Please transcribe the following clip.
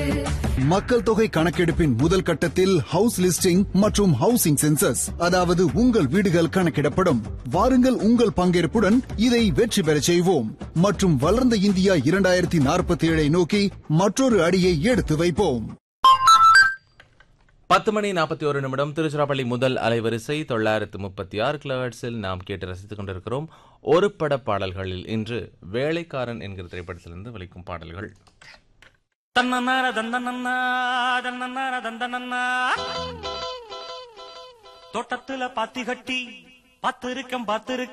மக்கள் தொகை கணக்கெடுப்பின் முதல் கட்டத்தில் ஹவுஸ் லிஸ்டிங் மற்றும் ஹவுசிங் சென்சஸ் அதாவது உங்கள் வீடுகள் கணக்கிடப்படும் வாருங்கள் உங்கள் பங்கேற்புடன் இதை வெற்றி பெறச் செய்வோம் மற்றும் வளர்ந்த இந்தியா இரண்டாயிரத்தி நாற்பத்தி ஏழை நோக்கி மற்றொரு அடியை எடுத்து வைப்போம் பத்து மணி நாற்பத்தி ஒரு நிமிடம் திருச்சிராப்பள்ளி முதல் அலைவரிசை தொள்ளாயிரத்து முப்பத்தி ஆறு கிலோஹெர்ட்ஸில் நாம் கேட்டு ரசித்துக் கொண்டிருக்கிறோம் ஒரு பட பாடல்களில் இன்று வேலைக்காரன் என்கிற திரைப்படத்திலிருந்து வலிக்கும் பாடல்கள் தன்னன்னார தந்தனன்னா தன்னன்னார தந்தனன்னா தோட்டத்துல பாத்தி கட்டி பாத்திருக்கம் பாத்திருக்க